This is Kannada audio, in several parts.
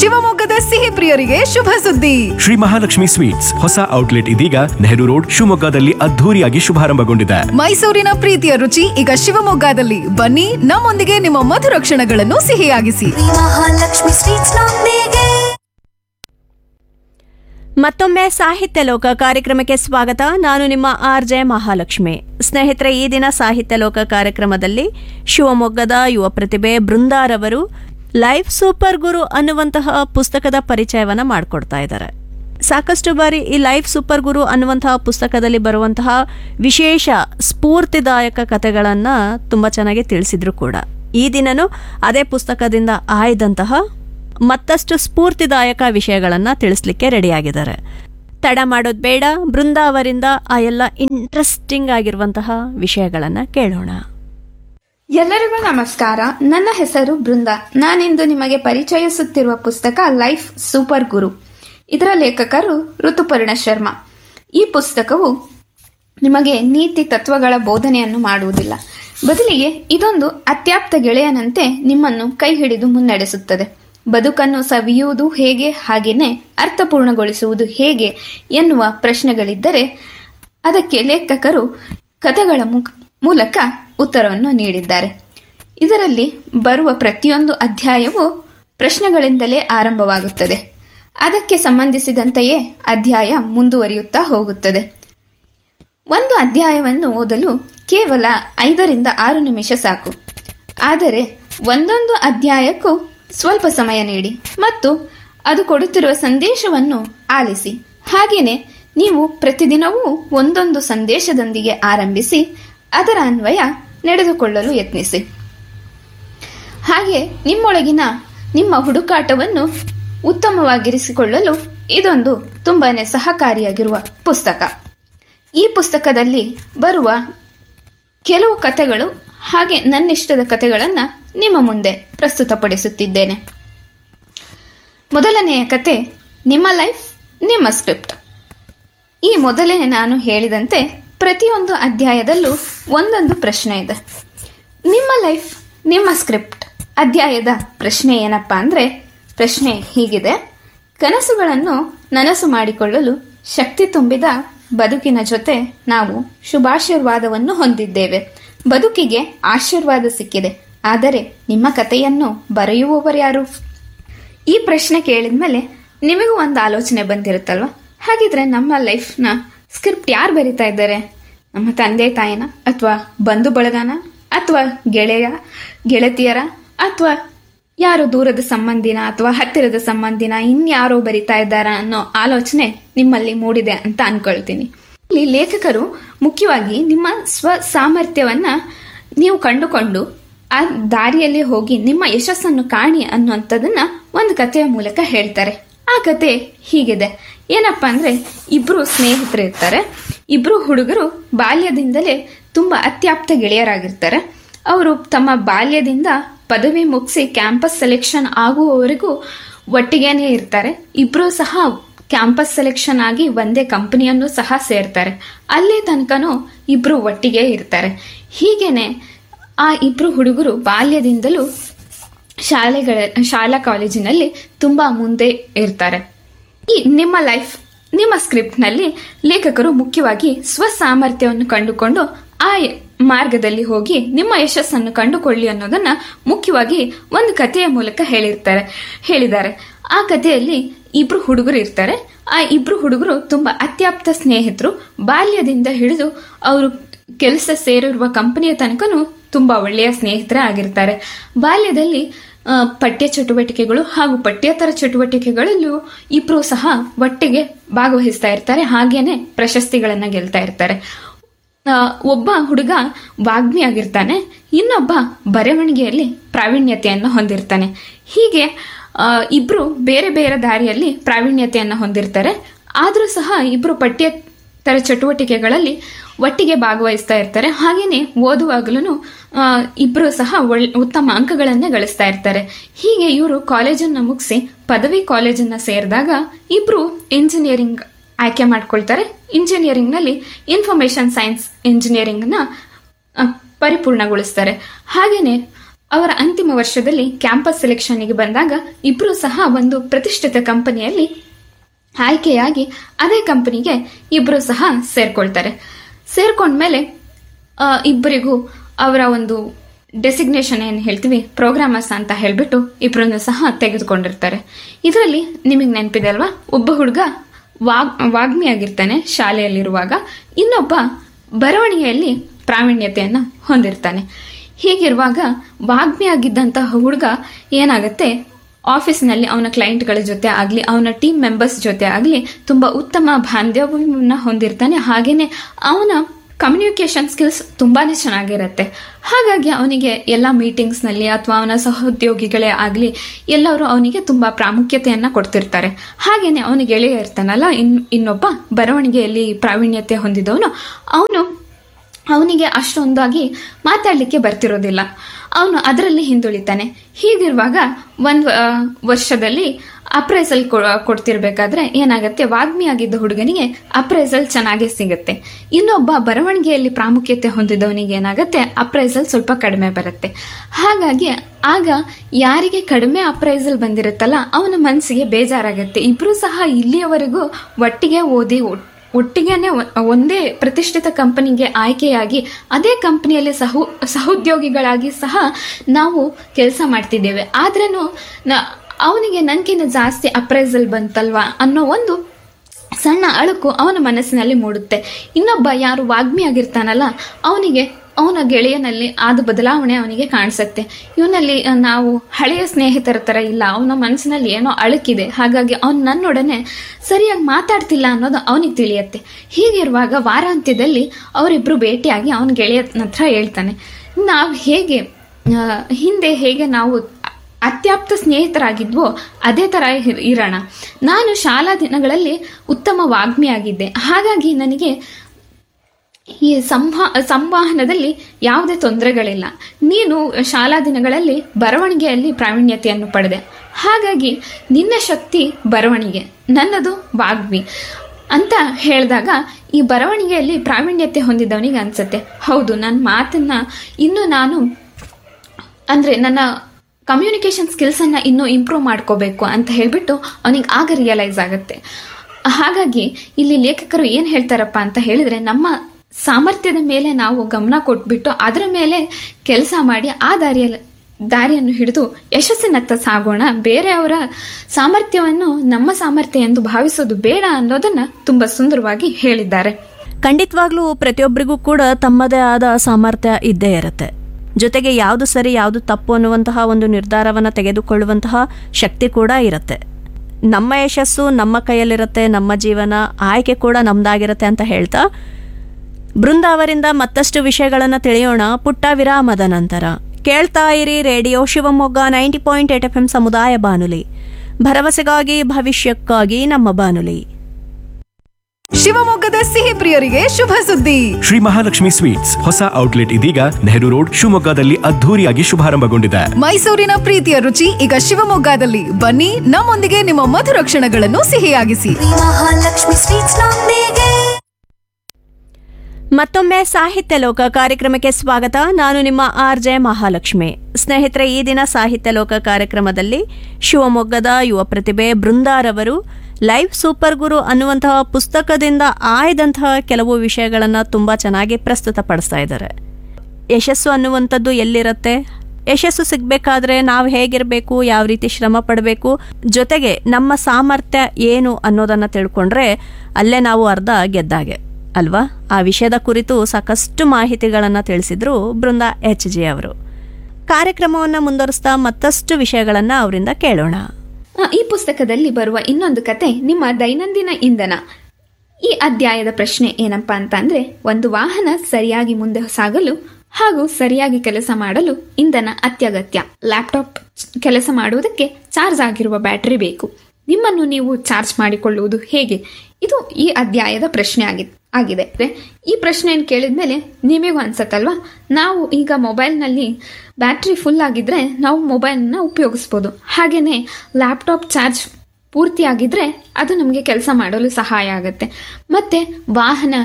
ಶಿವಮೊಗ್ಗದ ಸಿಹಿ ಪ್ರಿಯರಿಗೆ ಶುಭ ಸುದ್ದಿ ಶ್ರೀ ಮಹಾಲಕ್ಷ್ಮಿ ಸ್ವೀಟ್ಸ್ ಹೊಸ ಔಟ್ಲೆಟ್ ಇದೀಗ ನೆಹರು ರೋಡ್ ಶಿವಮೊಗ್ಗದಲ್ಲಿ ಅದ್ಧೂರಿಯಾಗಿ ಶುಭಾರಂಭಗೊಂಡಿದೆ ಮೈಸೂರಿನ ಪ್ರೀತಿಯ ರುಚಿ ಈಗ ಶಿವಮೊಗ್ಗದಲ್ಲಿ ಬನ್ನಿ ನಮ್ಮೊಂದಿಗೆ ನಿಮ್ಮ ಮಧುರ ಕ್ಷಣಗಳನ್ನು ಸಿಹಿಯಾಗಿಸಿ ಮಹಾಲಕ್ಷ್ಮಿ ಸ್ವೀಟ್ಸ್ ನೊಂದಿಗೆ ಮತ್ತೊಮ್ಮೆ ಸಾಹಿತ್ಯ ಲೋಕ ಕಾರ್ಯಕ್ರಮಕ್ಕೆ ಸ್ವಾಗತ ನಾನು ನಿಮ್ಮ ಆರ್ ಜೆ ಮಹಾಲಕ್ಷ್ಮಿ ಸ್ನೇಹಿತರೆ ಈ ದಿನ ಸಾಹಿತ್ಯ ಲೋಕ ಕಾರ್ಯಕ್ರಮದಲ್ಲಿ ಶಿವಮೊಗ್ಗದ ಯುವ ಪ್ರತಿಭೆ ಬೃಂದಾರವರು ಲೈಫ್ ಸೂಪರ್ ಗುರು ಅನ್ನುವಂತಹ ಪುಸ್ತಕದ ಪರಿಚಯವನ್ನು ಮಾಡಿಕೊಡ್ತಾ ಇದ್ದಾರೆ ಸಾಕಷ್ಟು ಬಾರಿ ಈ ಲೈಫ್ ಸೂಪರ್ ಗುರು ಅನ್ನುವಂತಹ ಪುಸ್ತಕದಲ್ಲಿ ಬರುವಂತಹ ವಿಶೇಷ ಸ್ಫೂರ್ತಿದಾಯಕ ಕಥೆಗಳನ್ನು ತುಂಬ ಚೆನ್ನಾಗಿ ತಿಳಿಸಿದ್ರು ಕೂಡ ಈ ದಿನನೂ ಅದೇ ಪುಸ್ತಕದಿಂದ ಆಯ್ದಂತಹ ಮತ್ತಷ್ಟು ಸ್ಫೂರ್ತಿದಾಯಕ ವಿಷಯಗಳನ್ನು ತಿಳಿಸ್ಲಿಕ್ಕೆ ರೆಡಿಯಾಗಿದ್ದಾರೆ ತಡ ಮಾಡೋದು ಬೇಡ ಬೃಂದ ಅವರಿಂದ ಆ ಎಲ್ಲ ಇಂಟ್ರೆಸ್ಟಿಂಗ್ ಆಗಿರುವಂತಹ ವಿಷಯಗಳನ್ನು ಕೇಳೋಣ ಎಲ್ಲರಿಗೂ ನಮಸ್ಕಾರ ನನ್ನ ಹೆಸರು ಬೃಂದ ನಾನಿಂದು ನಿಮಗೆ ಪರಿಚಯಿಸುತ್ತಿರುವ ಪುಸ್ತಕ ಲೈಫ್ ಸೂಪರ್ ಗುರು ಇದರ ಲೇಖಕರು ಋತುಪರ್ಣ ಶರ್ಮಾ ಈ ಪುಸ್ತಕವು ನಿಮಗೆ ನೀತಿ ತತ್ವಗಳ ಬೋಧನೆಯನ್ನು ಮಾಡುವುದಿಲ್ಲ ಬದಲಿಗೆ ಇದೊಂದು ಅತ್ಯಾಪ್ತ ಗೆಳೆಯನಂತೆ ನಿಮ್ಮನ್ನು ಕೈ ಹಿಡಿದು ಮುನ್ನಡೆಸುತ್ತದೆ ಬದುಕನ್ನು ಸವಿಯುವುದು ಹೇಗೆ ಹಾಗೇನೆ ಅರ್ಥಪೂರ್ಣಗೊಳಿಸುವುದು ಹೇಗೆ ಎನ್ನುವ ಪ್ರಶ್ನೆಗಳಿದ್ದರೆ ಅದಕ್ಕೆ ಲೇಖಕರು ಕಥೆಗಳ ಮುಖ ಮೂಲಕ ಉತ್ತರವನ್ನು ನೀಡಿದ್ದಾರೆ ಇದರಲ್ಲಿ ಬರುವ ಪ್ರತಿಯೊಂದು ಅಧ್ಯಾಯವು ಪ್ರಶ್ನೆಗಳಿಂದಲೇ ಆರಂಭವಾಗುತ್ತದೆ ಅದಕ್ಕೆ ಸಂಬಂಧಿಸಿದಂತೆಯೇ ಅಧ್ಯಾಯ ಮುಂದುವರಿಯುತ್ತಾ ಹೋಗುತ್ತದೆ ಒಂದು ಅಧ್ಯಾಯವನ್ನು ಓದಲು ಕೇವಲ ಐದರಿಂದ ಆರು ನಿಮಿಷ ಸಾಕು ಆದರೆ ಒಂದೊಂದು ಅಧ್ಯಾಯಕ್ಕೂ ಸ್ವಲ್ಪ ಸಮಯ ನೀಡಿ ಮತ್ತು ಅದು ಕೊಡುತ್ತಿರುವ ಸಂದೇಶವನ್ನು ಆಲಿಸಿ ಹಾಗೆಯೇ ನೀವು ಪ್ರತಿದಿನವೂ ಒಂದೊಂದು ಸಂದೇಶದೊಂದಿಗೆ ಆರಂಭಿಸಿ ಅದರ ಅನ್ವಯ ನಡೆದುಕೊಳ್ಳಲು ಯತ್ನಿಸಿ ಹಾಗೆ ನಿಮ್ಮೊಳಗಿನ ನಿಮ್ಮ ಹುಡುಕಾಟವನ್ನು ಉತ್ತಮವಾಗಿರಿಸಿಕೊಳ್ಳಲು ಇದೊಂದು ತುಂಬಾನೇ ಸಹಕಾರಿಯಾಗಿರುವ ಪುಸ್ತಕ ಈ ಪುಸ್ತಕದಲ್ಲಿ ಬರುವ ಕೆಲವು ಕಥೆಗಳು ಹಾಗೆ ನನ್ನಿಷ್ಟದ ಕಥೆಗಳನ್ನು ನಿಮ್ಮ ಮುಂದೆ ಪ್ರಸ್ತುತಪಡಿಸುತ್ತಿದ್ದೇನೆ ಮೊದಲನೆಯ ಕತೆ ನಿಮ್ಮ ಲೈಫ್ ನಿಮ್ಮ ಸ್ಕ್ರಿಪ್ಟ್ ಈ ಮೊದಲೇ ನಾನು ಹೇಳಿದಂತೆ ಪ್ರತಿಯೊಂದು ಅಧ್ಯಾಯದಲ್ಲೂ ಒಂದೊಂದು ಪ್ರಶ್ನೆ ಇದೆ ನಿಮ್ಮ ಲೈಫ್ ನಿಮ್ಮ ಸ್ಕ್ರಿಪ್ಟ್ ಅಧ್ಯಾಯದ ಪ್ರಶ್ನೆ ಏನಪ್ಪಾ ಅಂದ್ರೆ ಪ್ರಶ್ನೆ ಹೀಗಿದೆ ಕನಸುಗಳನ್ನು ನನಸು ಮಾಡಿಕೊಳ್ಳಲು ಶಕ್ತಿ ತುಂಬಿದ ಬದುಕಿನ ಜೊತೆ ನಾವು ಶುಭಾಶೀರ್ವಾದವನ್ನು ಹೊಂದಿದ್ದೇವೆ ಬದುಕಿಗೆ ಆಶೀರ್ವಾದ ಸಿಕ್ಕಿದೆ ಆದರೆ ನಿಮ್ಮ ಕಥೆಯನ್ನು ಬರೆಯುವವರ್ಯಾರು ಈ ಪ್ರಶ್ನೆ ಕೇಳಿದ್ಮೇಲೆ ನಿಮಗೂ ಒಂದು ಆಲೋಚನೆ ಬಂದಿರುತ್ತಲ್ವ ಹಾಗಿದ್ರೆ ನಮ್ಮ ಲೈಫ್ನ ಸ್ಕ್ರಿಪ್ಟ್ ಯಾರು ಬರಿತಾ ಇದ್ದಾರೆ ನಮ್ಮ ತಂದೆ ತಾಯಿನ ಅಥವಾ ಬಂಧು ಬಳಗನ ಅಥವಾ ಗೆಳೆಯ ಗೆಳತಿಯರ ಅಥವಾ ಯಾರು ದೂರದ ಸಂಬಂಧಿನ ಅಥವಾ ಹತ್ತಿರದ ಸಂಬಂಧಿನ ಇನ್ಯಾರೋ ಬರಿತಾ ಇದ್ದಾರ ಅನ್ನೋ ಆಲೋಚನೆ ನಿಮ್ಮಲ್ಲಿ ಮೂಡಿದೆ ಅಂತ ಅನ್ಕೊಳ್ತೀನಿ ಇಲ್ಲಿ ಲೇಖಕರು ಮುಖ್ಯವಾಗಿ ನಿಮ್ಮ ಸ್ವ ಸಾಮರ್ಥ್ಯವನ್ನ ನೀವು ಕಂಡುಕೊಂಡು ಆ ದಾರಿಯಲ್ಲಿ ಹೋಗಿ ನಿಮ್ಮ ಯಶಸ್ಸನ್ನು ಕಾಣಿ ಅನ್ನುವಂಥದ್ದನ್ನ ಒಂದು ಕಥೆಯ ಮೂಲಕ ಹೇಳ್ತಾರೆ ಆ ಕತೆ ಹೀಗಿದೆ ಏನಪ್ಪಾ ಅಂದ್ರೆ ಇಬ್ರು ಸ್ನೇಹಿತರು ಇರ್ತಾರೆ ಇಬ್ರು ಹುಡುಗರು ಬಾಲ್ಯದಿಂದಲೇ ತುಂಬಾ ಅತ್ಯಾಪ್ತ ಗೆಳೆಯರಾಗಿರ್ತಾರೆ ಅವರು ತಮ್ಮ ಬಾಲ್ಯದಿಂದ ಪದವಿ ಮುಗಿಸಿ ಕ್ಯಾಂಪಸ್ ಸೆಲೆಕ್ಷನ್ ಆಗುವವರೆಗೂ ಒಟ್ಟಿಗೆನೇ ಇರ್ತಾರೆ ಇಬ್ರು ಸಹ ಕ್ಯಾಂಪಸ್ ಸೆಲೆಕ್ಷನ್ ಆಗಿ ಒಂದೇ ಕಂಪನಿಯನ್ನು ಸಹ ಸೇರ್ತಾರೆ ಅಲ್ಲಿ ತನಕನೂ ಇಬ್ರು ಒಟ್ಟಿಗೆ ಇರ್ತಾರೆ ಹೀಗೇನೆ ಆ ಇಬ್ರು ಹುಡುಗರು ಬಾಲ್ಯದಿಂದಲೂ ಶಾಲೆಗಳ ಶಾಲಾ ಕಾಲೇಜಿನಲ್ಲಿ ತುಂಬಾ ಮುಂದೆ ಇರ್ತಾರೆ ಈ ನಿಮ್ಮ ಲೈಫ್ ನಿಮ್ಮ ಸ್ಕ್ರಿಪ್ಟ್ನಲ್ಲಿ ಲೇಖಕರು ಮುಖ್ಯವಾಗಿ ಸ್ವಸಾಮರ್ಥ್ಯವನ್ನು ಕಂಡುಕೊಂಡು ಆ ಮಾರ್ಗದಲ್ಲಿ ಹೋಗಿ ನಿಮ್ಮ ಯಶಸ್ಸನ್ನು ಕಂಡುಕೊಳ್ಳಿ ಅನ್ನೋದನ್ನ ಮುಖ್ಯವಾಗಿ ಒಂದು ಕಥೆಯ ಮೂಲಕ ಹೇಳಿರ್ತಾರೆ ಹೇಳಿದ್ದಾರೆ ಆ ಕಥೆಯಲ್ಲಿ ಇಬ್ರು ಹುಡುಗರು ಇರ್ತಾರೆ ಆ ಇಬ್ರು ಹುಡುಗರು ತುಂಬಾ ಅತ್ಯಾಪ್ತ ಸ್ನೇಹಿತರು ಬಾಲ್ಯದಿಂದ ಹಿಡಿದು ಅವರು ಕೆಲಸ ಸೇರಿರುವ ಕಂಪನಿಯ ತನಕನೂ ತುಂಬಾ ಒಳ್ಳೆಯ ಸ್ನೇಹಿತರೇ ಆಗಿರ್ತಾರೆ ಬಾಲ್ಯದಲ್ಲಿ ಆ, ಪಠ್ಯ ಚಟುವಟಿಕೆಗಳು ಹಾಗೂ ಪಠ್ಯೇತರ ಚಟುವಟಿಕೆಗಳಲ್ಲೂ ಇಬ್ರು ಸಹ ಒಟ್ಟಿಗೆ ಭಾಗವಹಿಸ್ತಾ ಇರ್ತಾರೆ ಹಾಗೇನೆ ಪ್ರಶಸ್ತಿಗಳನ್ನ ಗೆಲ್ತಾ ಇರ್ತಾರೆ ಆ, ಒಬ್ಬ ಹುಡುಗ ವಾಗ್ಮಿ ಆಗಿರ್ತಾನೆ ಇನ್ನೊಬ್ಬ ಬರವಣಿಗೆಯಲ್ಲಿ ಪ್ರಾವೀಣ್ಯತೆಯನ್ನು ಹೊಂದಿರ್ತಾನೆ ಹೀಗೆ ಆ, ಇಬ್ರು ಬೇರೆ ಬೇರೆ ದಾರಿಯಲ್ಲಿ ಪ್ರಾವೀಣ್ಯತೆಯನ್ನು ಹೊಂದಿರ್ತಾರೆ ಆದರೂ ಸಹ ಇಬ್ರು ಪಠ್ಯೇತರ ಚಟುವಟಿಕೆಗಳಲ್ಲಿ ಒಟ್ಟಿಗೆ ಭಾಗವಹಿಸ್ತಾ ಇರ್ತಾರೆ ಹಾಗೇನೆ ಓದುವಾಗಲೂ ಇಬ್ರು ಸಹ ಒಳ್ ಉತ್ತಮ ಅಂಕಗಳನ್ನೇ ಗಳಿಸ್ತಾ ಇರ್ತಾರೆ ಹೀಗೆ ಇವರು ಕಾಲೇಜನ್ನು ಮುಗಿಸಿ ಪದವಿ ಕಾಲೇಜನ್ನ ಸೇರಿದಾಗ ಇಬ್ರು ಇಂಜಿನಿಯರಿಂಗ್ ಆಯ್ಕೆ ಮಾಡ್ಕೊಳ್ತಾರೆ ಇಂಜಿನಿಯರಿಂಗ್ ನಲ್ಲಿ ಇನ್ಫಾರ್ಮೇಶನ್ ಸೈನ್ಸ್ ಇಂಜಿನಿಯರಿಂಗ್ ನ ಆ, ಪರಿಪೂರ್ಣಗೊಳಿಸ್ತಾರೆ ಹಾಗೇನೆ ಅವರ ಅಂತಿಮ ವರ್ಷದಲ್ಲಿ ಕ್ಯಾಂಪಸ್ ಸೆಲೆಕ್ಷನ್ಗೆ ಬಂದಾಗ ಇಬ್ಬರು ಸಹ ಒಂದು ಪ್ರತಿಷ್ಠಿತ ಕಂಪನಿಯಲ್ಲಿ ಆಯ್ಕೆಯಾಗಿ ಅದೇ ಕಂಪನಿಗೆ ಇಬ್ಬರು ಸಹ ಸೇರ್ಕೊಳ್ತಾರೆ ಸೇರ್ಕೊಂಡ್ಮೇಲೆ ಆ, ಇಬ್ಬರಿಗೂ ಅವರ ಒಂದು ಡೆಸಿಗ್ನೇಷನ್ ಏನು ಹೇಳ್ತೀವಿ ಪ್ರೋಗ್ರಾಮರ್ಸ್ ಅಂತ ಹೇಳ್ಬಿಟ್ಟು ಇಬ್ಬರನ್ನು ಸಹ ತೆಗೆದುಕೊಂಡಿರ್ತಾರೆ ಇದರಲ್ಲಿ ನಿಮಗೆ ನೆನಪಿದೆ ಅಲ್ವಾ ಒಬ್ಬ ಹುಡುಗ ವಾಗ್ ವಾಗ್ಮಿಯಾಗಿರ್ತಾನೆ ಶಾಲೆಯಲ್ಲಿರುವಾಗ ಇನ್ನೊಬ್ಬ ಬರವಣಿಗೆಯಲ್ಲಿ ಪ್ರಾವೀಣ್ಯತೆಯನ್ನು ಹೊಂದಿರ್ತಾನೆ ಹೀಗಿರುವಾಗ ವಾಗ್ಮಿಯಾಗಿದ್ದಂತಹ ಹುಡುಗ ಏನಾಗುತ್ತೆ ಆಫೀಸ್ನಲ್ಲಿ ಅವನ ಕ್ಲೈಂಟ್ಗಳ ಜೊತೆ ಆಗಲಿ ಅವನ ಟೀಮ್ ಮೆಂಬರ್ಸ್ ಜೊತೆ ಆಗಲಿ ತುಂಬ ಉತ್ತಮ ಬಾಂಧವ್ಯವನ್ನು ಹೊಂದಿರ್ತಾನೆ ಹಾಗೇನೆ ಅವನ ಕಮ್ಯುನಿಕೇಷನ್ ಸ್ಕಿಲ್ಸ್ ತುಂಬಾನೇ ಚೆನ್ನಾಗಿರುತ್ತೆ ಹಾಗಾಗಿ ಅವನಿಗೆ ಎಲ್ಲ ಮೀಟಿಂಗ್ಸ್ನಲ್ಲಿ ಅಥವಾ ಅವನ ಸಹೋದ್ಯೋಗಿಗಳೇ ಆಗಲಿ ಎಲ್ಲರೂ ಅವನಿಗೆ ತುಂಬ ಪ್ರಾಮುಖ್ಯತೆಯನ್ನು ಕೊಡ್ತಿರ್ತಾರೆ ಹಾಗೇನೆ ಅವನ ಗೆಳೆಯ ಇರ್ತಾನಲ್ಲ ಇನ್ ಇನ್ನೊಬ್ಬ ಬರವಣಿಗೆಯಲ್ಲಿ ಪ್ರಾವೀಣ್ಯತೆ ಹೊಂದಿದವನು ಅವನು ಅವನಿಗೆ ಅಷ್ಟೊಂದಾಗಿ ಮಾತಾಡಲಿಕ್ಕೆ ಬರ್ತಿರೋದಿಲ್ಲ ಅವನು ಅದರಲ್ಲಿ ಹಿಂದುಳಿತಾನೆ ಹೀಗಿರುವಾಗ ಒಂದು ವರ್ಷದಲ್ಲಿ ಅಪ್ರೈಸಲ್ ಕೊಡ್ತಿರ್ಬೇಕಾದ್ರೆ ಏನಾಗುತ್ತೆ ವಾಗ್ಮಿಯಾಗಿದ್ದ ಹುಡುಗನಿಗೆ ಅಪ್ರೈಸಲ್ ಚೆನ್ನಾಗೇ ಸಿಗುತ್ತೆ ಇನ್ನೊಬ್ಬ ಬರವಣಿಗೆಯಲ್ಲಿ ಪ್ರಾಮುಖ್ಯತೆ ಹೊಂದಿದವನಿಗೆ ಏನಾಗುತ್ತೆ ಅಪ್ರೈಸಲ್ ಸ್ವಲ್ಪ ಕಡಿಮೆ ಬರುತ್ತೆ ಹಾಗಾಗಿ ಆಗ ಯಾರಿಗೆ ಕಡಿಮೆ ಅಪ್ರೈಸಲ್ ಬಂದಿರುತ್ತಲ್ಲ ಅವನ ಮನಸ್ಸಿಗೆ ಬೇಜಾರಾಗುತ್ತೆ ಇಬ್ರು ಸಹ ಇಲ್ಲಿಯವರೆಗೂ ಒಟ್ಟಿಗೆ ಓದಿ ಒಟ್ಟಿಗೆನೆ ಒಂದೇ ಪ್ರತಿಷ್ಠಿತ ಕಂಪನಿಗೆ ಆಯ್ಕೆಯಾಗಿ ಅದೇ ಕಂಪನಿಯಲ್ಲಿ ಸಹು ಸಹೋದ್ಯೋಗಿಗಳಾಗಿ ಸಹ ನಾವು ಕೆಲಸ ಮಾಡ್ತಿದ್ದೇವೆ ಆದ್ರೂ ಅವನಿಗೆ ನನಗಿಂತ ಜಾಸ್ತಿ ಅಪ್ರೈಸಲ್ ಬಂತಲ್ವಾ ಅನ್ನೋ ಒಂದು ಸಣ್ಣ ಅಳುಕು ಅವನ ಮನಸ್ಸಿನಲ್ಲಿ ಮೂಡುತ್ತೆ ಇನ್ನೊಬ್ಬ ಯಾರು ವಾಗ್ಮಿ ಆಗಿರ್ತಾನಲ್ಲ ಅವನಿಗೆ ಅವನ ಗೆಳೆಯನಲ್ಲಿ ಆದ ಬದಲಾವಣೆ ಅವನಿಗೆ ಕಾಣಿಸುತ್ತೆ ಇವನಲ್ಲಿ ನಾವು ಹಳೆಯ ಸ್ನೇಹಿತರ ಥರ ಇಲ್ಲ ಅವನ ಮನಸ್ಸಿನಲ್ಲಿ ಏನೋ ಅಳುಕಿದೆ ಹಾಗಾಗಿ ಅವನು ನನ್ನೊಡನೆ ಸರಿಯಾಗಿ ಮಾತಾಡ್ತಿಲ್ಲ ಅನ್ನೋದು ಅವನಿಗೆ ತಿಳಿಯುತ್ತೆ ಹೀಗಿರುವಾಗ ವಾರಾಂತ್ಯದಲ್ಲಿ ಅವರಿಬ್ರು ಭೇಟಿಯಾಗಿ ಅವನ ಗೆಳೆಯನ ಹತ್ರ ಹೇಳ್ತಾನೆ ನಾವು ಹೇಗೆ ಹಿಂದೆ ಹೇಗೆ ನಾವು ಅತ್ಯಾಪ್ತ ಸ್ನೇಹಿತರಾಗಿದ್ವೋ ಅದೇ ಥರ ಇರೋಣ ನಾನು ಶಾಲಾ ದಿನಗಳಲ್ಲಿ ಉತ್ತಮ ವಾಗ್ಮಿಯಾಗಿದ್ದೆ ಹಾಗಾಗಿ ನನಗೆ ಈ ಸಂವಹ ಸಂವಹನದಲ್ಲಿ ಯಾವುದೇ ತೊಂದರೆಗಳಿಲ್ಲ ನೀನು ಶಾಲಾ ದಿನಗಳಲ್ಲಿ ಬರವಣಿಗೆಯಲ್ಲಿ ಪ್ರಾವೀಣ್ಯತೆಯನ್ನು ಪಡೆದೆ ಹಾಗಾಗಿ ನಿನ್ನ ಶಕ್ತಿ ಬರವಣಿಗೆ ನನ್ನದು ವಾಗ್ಮಿ ಅಂತ ಹೇಳಿದಾಗ ಈ ಬರವಣಿಗೆಯಲ್ಲಿ ಪ್ರಾವೀಣ್ಯತೆ ಹೊಂದಿದವನಿಗೆ ಅನ್ಸುತ್ತೆ ಹೌದು ನನ್ನ ಮಾತನ್ನ ಇನ್ನು ನಾನು ಅಂದರೆ ನನ್ನ ಕಮ್ಯುನಿಕೇಷನ್ ಸ್ಕಿಲ್ಸನ್ನು ಇನ್ನೂ ಇಂಪ್ರೂವ್ ಮಾಡ್ಕೋಬೇಕು ಅಂತ ಹೇಳಿಬಿಟ್ಟು ಅವನಿಗೆ ಆಗ ರಿಯಲೈಸ್ ಆಗುತ್ತೆ ಹಾಗಾಗಿ ಇಲ್ಲಿ ಲೇಖಕರು ಏನು ಹೇಳ್ತಾರಪ್ಪ ಅಂತ ಹೇಳಿದ್ರೆ ನಮ್ಮ ಸಾಮರ್ಥ್ಯದ ಮೇಲೆ ನಾವು ಗಮನ ಕೊಟ್ಬಿಟ್ಟು ಅದರ ಮೇಲೆ ಕೆಲಸ ಮಾಡಿ ಆ ದಾರಿಯಲ್ಲಿ ದಾರಿಯನ್ನು ಹಿಡಿದು ಯಶಸ್ಸಿನತ್ತ ಸಾಗೋಣ ಬೇರೆಯವರ ಸಾಮರ್ಥ್ಯವನ್ನು ನಮ್ಮ ಸಾಮರ್ಥ್ಯ ಎಂದು ಭಾವಿಸೋದು ಬೇಡ ಅನ್ನೋದನ್ನ ತುಂಬಾ ಸುಂದರವಾಗಿ ಹೇಳಿದ್ದಾರೆ ಖಂಡಿತವಾಗ್ಲೂ ಪ್ರತಿಯೊಬ್ಬರಿಗೂ ಕೂಡ ತಮ್ಮದೇ ಆದ ಸಾಮರ್ಥ್ಯ ಇದ್ದೇ ಇರುತ್ತೆ ಜೊತೆಗೆ ಯಾವುದು ಸರಿ ಯಾವುದು ತಪ್ಪು ಅನ್ನುವಂತಹ ಒಂದು ನಿರ್ಧಾರವನ್ನು ತೆಗೆದುಕೊಳ್ಳುವಂತಹ ಶಕ್ತಿ ಕೂಡ ಇರುತ್ತೆ ನಮ್ಮ ಯಶಸ್ಸು ನಮ್ಮ ಕೈಯಲ್ಲಿರುತ್ತೆ ನಮ್ಮ ಜೀವನ ಆಯ್ಕೆ ಕೂಡ ನಮ್ದಾಗಿರುತ್ತೆ ಅಂತ ಹೇಳ್ತಾ ಬೃಂದ ಅವರಿಂದ ಮತ್ತಷ್ಟು ವಿಷಯಗಳನ್ನು ತಿಳಿಯೋಣ ಪುಟ್ಟ ವಿರಾಮದ ನಂತರ ಕೇಳ್ತಾ ಇರಿ radio Shivamogga ninety point eight F M ಸಮುದಾಯ ಬಾನುಲಿ ಭರವಸೆಗಾಗಿ ಭವಿಷ್ಯಕ್ಕಾಗಿ ನಮ್ಮ ಬಾನುಲಿ ಶಿವಮೊಗ್ಗದ ಸಿಹಿ ಪ್ರಿಯರಿಗೆ ಶುಭ ಸುದ್ದಿ ಶ್ರೀ ಮಹಾಲಕ್ಷ್ಮಿ ಸ್ವೀಟ್ಸ್ ಹೊಸ ಔಟ್ಲೆಟ್ ಇದೀಗ ನೆಹರು ರೋಡ್ ಶಿವಮೊಗ್ಗದಲ್ಲಿ ಅದ್ಧೂರಿಯಾಗಿ ಶುಭಾರಂಭಗೊಂಡಿದೆ ಮೈಸೂರಿನ ಪ್ರೀತಿಯ ರುಚಿ ಈಗ ಶಿವಮೊಗ್ಗದಲ್ಲಿ ಬನ್ನಿ ನಮ್ಮೊಂದಿಗೆ ನಿಮ್ಮ ಮಧುರ ಕ್ಷಣಗಳನ್ನು ಸಿಹಿಯಾಗಿಸಿ ಮಹಾಲಕ್ಷ್ಮಿ ಸ್ವೀಟ್ಸ್ ನೊಂದಿಗೆ ಮತ್ತೊಮ್ಮೆ ಸಾಹಿತ್ಯ ಲೋಕ ಕಾರ್ಯಕ್ರಮಕ್ಕೆ ಸ್ವಾಗತ ನಾನು ನಿಮ್ಮ ಆರ್ ಜೆ ಮಹಾಲಕ್ಷ್ಮಿ ಸ್ನೇಹಿತರೆ ಈ ದಿನ ಸಾಹಿತ್ಯ ಲೋಕ ಕಾರ್ಯಕ್ರಮದಲ್ಲಿ ಶಿವಮೊಗ್ಗದ ಯುವ ಪ್ರತಿಭೆ ಬೃಂದಾರವರು ಲೈವ್ ಸೂಪರ್ ಗುರು ಅನ್ನುವಂತಹ ಪುಸ್ತಕದಿಂದ ಆಯ್ದಂತಹ ಕೆಲವು ವಿಷಯಗಳನ್ನು ತುಂಬ ಚೆನ್ನಾಗಿ ಪ್ರಸ್ತುತಪಡಿಸ್ತಾ ಇದ್ದಾರೆ ಯಶಸ್ಸು ಅನ್ನುವಂಥದ್ದು ಎಲ್ಲಿರುತ್ತೆ ಯಶಸ್ಸು ಸಿಗಬೇಕಾದ್ರೆ ನಾವು ಹೇಗಿರಬೇಕು ಯಾವ ರೀತಿ ಶ್ರಮ ಪಡಬೇಕು ಜೊತೆಗೆ ನಮ್ಮ ಸಾಮರ್ಥ್ಯ ಏನು ಅನ್ನೋದನ್ನು ತಿಳ್ಕೊಂಡ್ರೆ ಅಲ್ಲೇ ನಾವು ಅರ್ಧ ಗೆದ್ದಾಗೆ ಅಲ್ವಾ ಆ ವಿಷಯದ ಕುರಿತು ಸಾಕಷ್ಟು ಮಾಹಿತಿಗಳನ್ನು ತಿಳಿಸಿದ್ರು ಬೃಂದ ಎಚ್ ಜಿ ಅವರು ಕಾರ್ಯಕ್ರಮವನ್ನು ಮುಂದುವರಿಸ್ತಾ ಮತ್ತಷ್ಟು ವಿಷಯಗಳನ್ನು ಅವರಿಂದ ಕೇಳೋಣ ಆ, ಈ ಪುಸ್ತಕದಲ್ಲಿ ಬರುವ ಇನ್ನೊಂದು ಕತೆ ನಿಮ್ಮ ದೈನಂದಿನ ಇಂಧನ ಈ ಅಧ್ಯಾಯದ ಪ್ರಶ್ನೆ ಏನಪ್ಪಾ ಅಂತ ಅಂದ್ರೆ ಒಂದು ವಾಹನ ಸರಿಯಾಗಿ ಮುಂದೆ ಸಾಗಲು ಹಾಗೂ ಸರಿಯಾಗಿ ಕೆಲಸ ಮಾಡಲು ಇಂಧನ ಅತ್ಯಗತ್ಯ ಲ್ಯಾಪ್ಟಾಪ್ ಕೆಲಸ ಮಾಡುವುದಕ್ಕೆ ಚಾರ್ಜ್ ಆಗಿರುವ ಬ್ಯಾಟರಿ ಬೇಕು ನಿಮ್ಮನ್ನು ನೀವು ಚಾರ್ಜ್ ಮಾಡಿಕೊಳ್ಳುವುದು ಹೇಗೆ ಇದು ಈ ಅಧ್ಯಾಯದ ಪ್ರಶ್ನೆ ಆಗಿ ಆಗಿದೆ ಈ ಪ್ರಶ್ನೆಯನ್ನು ಕೇಳಿದ್ಮೇಲೆ ನಿಮಗೂ ಅನ್ಸತ್ತಲ್ವಾ ನಾವು ಈಗ ಮೊಬೈಲ್ನಲ್ಲಿ ಬ್ಯಾಟ್ರಿ ಫುಲ್ ಆಗಿದ್ರೆ ನಾವು ಮೊಬೈಲ್ನ ಉಪಯೋಗಿಸ್ಬೋದು ಹಾಗೆಯೇ ಲ್ಯಾಪ್ಟಾಪ್ ಚಾರ್ಜ್ ಪೂರ್ತಿ ಆಗಿದ್ರೆ ಅದು ನಮಗೆ ಕೆಲಸ ಮಾಡಲು ಸಹಾಯ ಆಗುತ್ತೆ ಮತ್ತೆ ವಾಹನ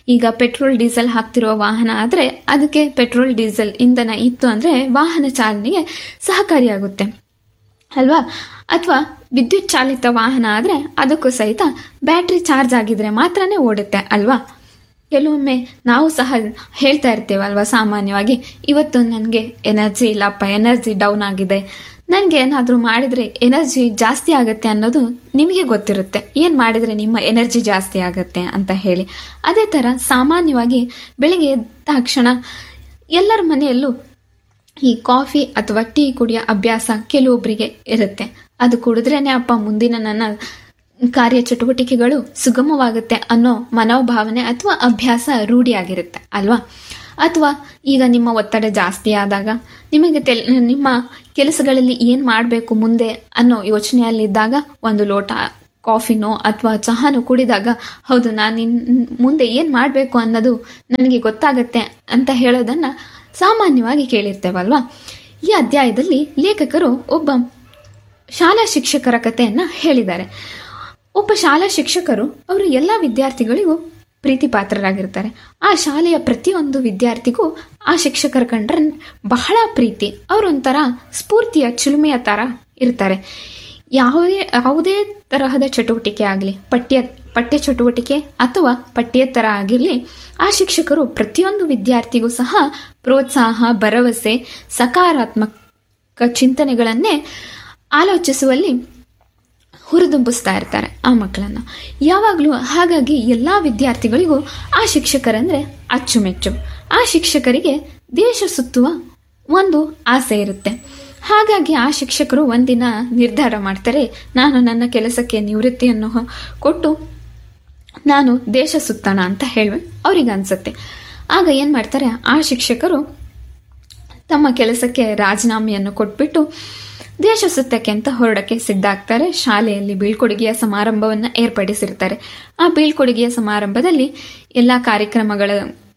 ಈಗ ಪೆಟ್ರೋಲ್ ಡೀಸೆಲ್ ಹಾಕ್ತಿರುವ ವಾಹನ ಆದರೆ ಅದಕ್ಕೆ ಪೆಟ್ರೋಲ್ ಡೀಸೆಲ್ ಇಂಧನ ಇತ್ತು ಅಂದರೆ ವಾಹನ ಚಾಲನೆಗೆ ಸಹಕಾರಿಯಾಗುತ್ತೆ ಅಲ್ವಾ ಅಥವಾ ವಿದ್ಯುತ್ ಚಾಲಿತ ವಾಹನ ಆದರೆ ಅದಕ್ಕೂ ಸಹಿತ ಬ್ಯಾಟ್ರಿ ಚಾರ್ಜ್ ಆಗಿದ್ರೆ ಮಾತ್ರನೇ ಓಡುತ್ತೆ ಅಲ್ವಾ ಕೆಲವೊಮ್ಮೆ ನಾವು ಸಹ ಹೇಳ್ತಾ ಇರ್ತೇವಲ್ವಾ ಸಾಮಾನ್ಯವಾಗಿ ಇವತ್ತು ನನಗೆ ಎನರ್ಜಿ ಇಲ್ಲಪ್ಪ ಎನರ್ಜಿ ಡೌನ್ ಆಗಿದೆ ನನಗೆ ಏನಾದರೂ ಮಾಡಿದರೆ ಎನರ್ಜಿ ಜಾಸ್ತಿ ಆಗುತ್ತೆ ಅನ್ನೋದು ನಿಮಗೆ ಗೊತ್ತಿರುತ್ತೆ ಏನು ಮಾಡಿದರೆ ನಿಮ್ಮ ಎನರ್ಜಿ ಜಾಸ್ತಿ ಆಗುತ್ತೆ ಅಂತ ಹೇಳಿ ಅದೇ ಥರ ಸಾಮಾನ್ಯವಾಗಿ ಬೆಳಿಗ್ಗೆ ಎದ್ದ ತಕ್ಷಣ ಎಲ್ಲರ ಮನೆಯಲ್ಲೂ ಈ ಕಾಫಿ ಅಥವಾ ಟೀ ಕುಡಿಯೋ ಅಭ್ಯಾಸ ಕೆಲವೊಬ್ಬರಿಗೆ ಇರುತ್ತೆ ಅದು ಕುಡಿದ್ರೇನೆ ಅಪ್ಪ ಮುಂದಿನ ನನ್ನ ಕಾರ್ಯ ಚಟುವಟಿಕೆಗಳು ಸುಗಮವಾಗುತ್ತೆ ಅನ್ನೋ ಮನೋಭಾವನೆ ಅಥವಾ ಅಭ್ಯಾಸ ರೂಢಿಯಾಗಿರುತ್ತೆ ಅಲ್ವಾ ಅಥವಾ ಈಗ ನಿಮ್ಮ ಒತ್ತಡ ಜಾಸ್ತಿ ಆದಾಗ ನಿಮಗೆ ತೆಲ್ ನಿಮ್ಮ ಕೆಲಸಗಳಲ್ಲಿ ಏನು ಮಾಡಬೇಕು ಮುಂದೆ ಅನ್ನೋ ಯೋಚನೆಯಲ್ಲಿದ್ದಾಗ ಒಂದು ಲೋಟ ಕಾಫಿನೋ ಅಥವಾ ಚಹಾನೋ ಕುಡಿದಾಗ ಹೌದು ನಾನು ಇನ್ ಮುಂದೆ ಏನು ಮಾಡಬೇಕು ಅನ್ನೋದು ನನಗೆ ಗೊತ್ತಾಗತ್ತೆ ಅಂತ ಹೇಳೋದನ್ನ ಸಾಮಾನ್ಯವಾಗಿ ಕೇಳಿರ್ತೇವಲ್ವಾ ಈ ಅಧ್ಯಾಯದಲ್ಲಿ ಲೇಖಕರು ಒಬ್ಬ ಶಾಲಾ ಶಿಕ್ಷಕರ ಕಥೆಯನ್ನ ಹೇಳಿದ್ದಾರೆ ಒಬ್ಬ ಶಾಲಾ ಶಿಕ್ಷಕರು ಅವರು ಎಲ್ಲ ವಿದ್ಯಾರ್ಥಿಗಳಿಗೂ ಪ್ರೀತಿ ಪಾತ್ರರಾಗಿರ್ತಾರೆ ಆ ಶಾಲೆಯ ಪ್ರತಿಯೊಂದು ವಿದ್ಯಾರ್ಥಿಗೂ ಆ ಶಿಕ್ಷಕರ ಕಂಡ್ರೆ ಬಹಳ ಪ್ರೀತಿ ಅವರೊಂಥರ ಸ್ಫೂರ್ತಿಯ ಚಿಲುಮೆಯ ಥರ ಇರ್ತಾರೆ ಯಾವುದೇ ಯಾವುದೇ ತರಹದ ಚಟುವಟಿಕೆ ಆಗಲಿ ಪಠ್ಯ ಪಠ್ಯ ಚಟುವಟಿಕೆ ಅಥವಾ ಪಠ್ಯೇತರ ಆಗಿರಲಿ ಆ ಶಿಕ್ಷಕರು ಪ್ರತಿಯೊಂದು ವಿದ್ಯಾರ್ಥಿಗೂ ಸಹ ಪ್ರೋತ್ಸಾಹ ಭರವಸೆ ಸಕಾರಾತ್ಮಕ ಚಿಂತನೆಗಳನ್ನೇ ಆಲೋಚಿಸುವಲ್ಲಿ ಹುರಿದುಂಬಿಸ್ತಾ ಇರ್ತಾರೆ ಆ ಮಕ್ಕಳನ್ನ ಯಾವಾಗಲೂ ಹಾಗಾಗಿ ಎಲ್ಲ ವಿದ್ಯಾರ್ಥಿಗಳಿಗೂ ಆ ಶಿಕ್ಷಕರಂದ್ರೆ ಅಚ್ಚುಮೆಚ್ಚು ಆ ಶಿಕ್ಷಕರಿಗೆ ದೇಶ ಸುತ್ತುವ ಒಂದು ಆಸೆ ಇರುತ್ತೆ ಹಾಗಾಗಿ ಆ ಶಿಕ್ಷಕರು ಒಂದಿನ ನಿರ್ಧಾರ ಮಾಡ್ತಾರೆ ನಾನು ನನ್ನ ಕೆಲಸಕ್ಕೆ ನಿವೃತ್ತಿಯನ್ನು ಹೊ- ಕೊಟ್ಟು ನಾನು ದೇಶ ಸುತ್ತೋಣ ಅಂತ ಹೇಳಿ ಅವ್ರಿಗೆ ಅನ್ಸುತ್ತೆ ಆಗ ಏನು ಮಾಡ್ತಾರೆ ಆ ಶಿಕ್ಷಕರು ತಮ್ಮ ಕೆಲಸಕ್ಕೆ ರಾಜೀನಾಮೆಯನ್ನು ಕೊಟ್ಬಿಟ್ಟು ದೇಶ ಸುತ್ತಕ್ಕೆ ಅಂತ ಹೊರಡಕ್ಕೆ ಸಿದ್ಧ ಆಗ್ತಾರೆ ಶಾಲೆಯಲ್ಲಿ ಬೀಳ್ಕೊಡುಗೆಯ ಸಮಾರಂಭವನ್ನು ಏರ್ಪಡಿಸಿರ್ತಾರೆ ಆ ಬೀಳ್ಕೊಡುಗೆಯ ಸಮಾರಂಭದಲ್ಲಿ ಎಲ್ಲ ಕಾರ್ಯಕ್ರಮಗಳ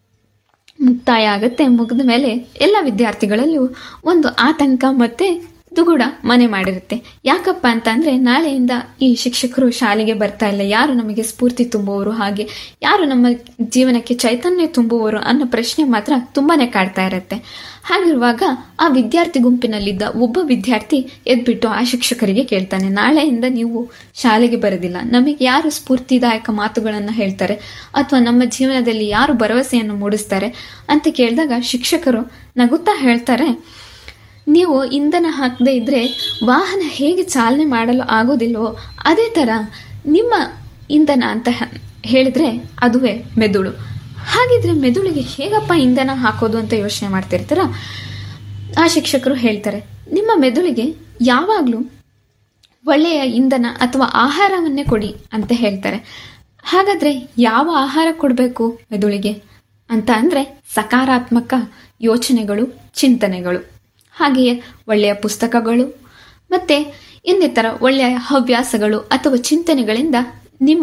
ಮುಕ್ತಾಯ ಆಗುತ್ತೆ ಮುಗಿದ ಮೇಲೆ ಎಲ್ಲ ವಿದ್ಯಾರ್ಥಿಗಳಲ್ಲೂ ಒಂದು ಆತಂಕ ಮತ್ತೆ ದುಗುಡ ಮನೆ ಮಾಡಿರುತ್ತೆ ಯಾಕಪ್ಪ ಅಂತ ಅಂದ್ರೆ ನಾಳೆಯಿಂದ ಈ ಶಿಕ್ಷಕರು ಶಾಲೆಗೆ ಬರ್ತಾ ಇಲ್ಲ ಯಾರು ನಮಗೆ ಸ್ಫೂರ್ತಿ ತುಂಬುವವರು ಹಾಗೆ ಯಾರು ನಮ್ಮ ಜೀವನಕ್ಕೆ ಚೈತನ್ಯ ತುಂಬುವವರು ಅನ್ನೋ ಪ್ರಶ್ನೆ ಮಾತ್ರ ತುಂಬಾನೇ ಕಾಡ್ತಾ ಇರುತ್ತೆ ಹಾಗಿರುವಾಗ ಆ ವಿದ್ಯಾರ್ಥಿ ಗುಂಪಿನಲ್ಲಿದ್ದ ಒಬ್ಬ ವಿದ್ಯಾರ್ಥಿ ಎದ್ಬಿಟ್ಟು ಆ ಶಿಕ್ಷಕರಿಗೆ ಕೇಳ್ತಾನೆ ನಾಳೆಯಿಂದ ನೀವು ಶಾಲೆಗೆ ಬರೋದಿಲ್ಲ ನಮಗೆ ಯಾರು ಸ್ಫೂರ್ತಿದಾಯಕ ಮಾತುಗಳನ್ನು ಹೇಳ್ತಾರೆ ಅಥವಾ ನಮ್ಮ ಜೀವನದಲ್ಲಿ ಯಾರು ಭರವಸೆಯನ್ನು ಮೂಡಿಸ್ತಾರೆ ಅಂತ ಕೇಳಿದಾಗ ಶಿಕ್ಷಕರು ನಗುತ್ತಾ ಹೇಳ್ತಾರೆ ನೀವು ಇಂಧನ ಹಾಕದೇ ಇದ್ರೆ ವಾಹನ ಹೇಗೆ ಚಾಲನೆ ಮಾಡಲು ಆಗೋದಿಲ್ವೋ ಅದೇ ಥರ ನಿಮ್ಮ ಇಂಧನ ಅಂತ ಹ- ಹೇಳಿದ್ರೆ ಅದುವೇ ಮೆದುಳು ಹಾಗಿದ್ರೆ ಮೆದುಳಿಗೆ ಹೇಗಪ್ಪ ಇಂಧನ ಹಾಕೋದು ಅಂತ ಯೋಚನೆ ಮಾಡ್ತಿರ್ತೀರ ಆ ಶಿಕ್ಷಕರು ಹೇಳ್ತಾರೆ ನಿಮ್ಮ ಮೆದುಳಿಗೆ ಯಾವಾಗಲೂ ಒಳ್ಳೆಯ ಇಂಧನ ಅಥವಾ ಆಹಾರವನ್ನೇ ಕೊಡಿ ಅಂತ ಹೇಳ್ತಾರೆ ಹಾಗಾದ್ರೆ ಯಾವ ಆಹಾರ ಕೊಡಬೇಕು ಮೆದುಳಿಗೆ ಅಂತ ಅಂದ್ರೆ ಸಕಾರಾತ್ಮಕ ಯೋಚನೆಗಳು ಚಿಂತನೆಗಳು ಹಾಗೆಯೇ ಒಳ್ಳೆಯ ಪುಸ್ತಕಗಳು ಮತ್ತೆ ಇನ್ನಿತರ ಒಳ್ಳೆಯ ಹವ್ಯಾಸಗಳು ಅಥವಾ ಚಿಂತನೆಗಳಿಂದ ನಿಮ್ಮ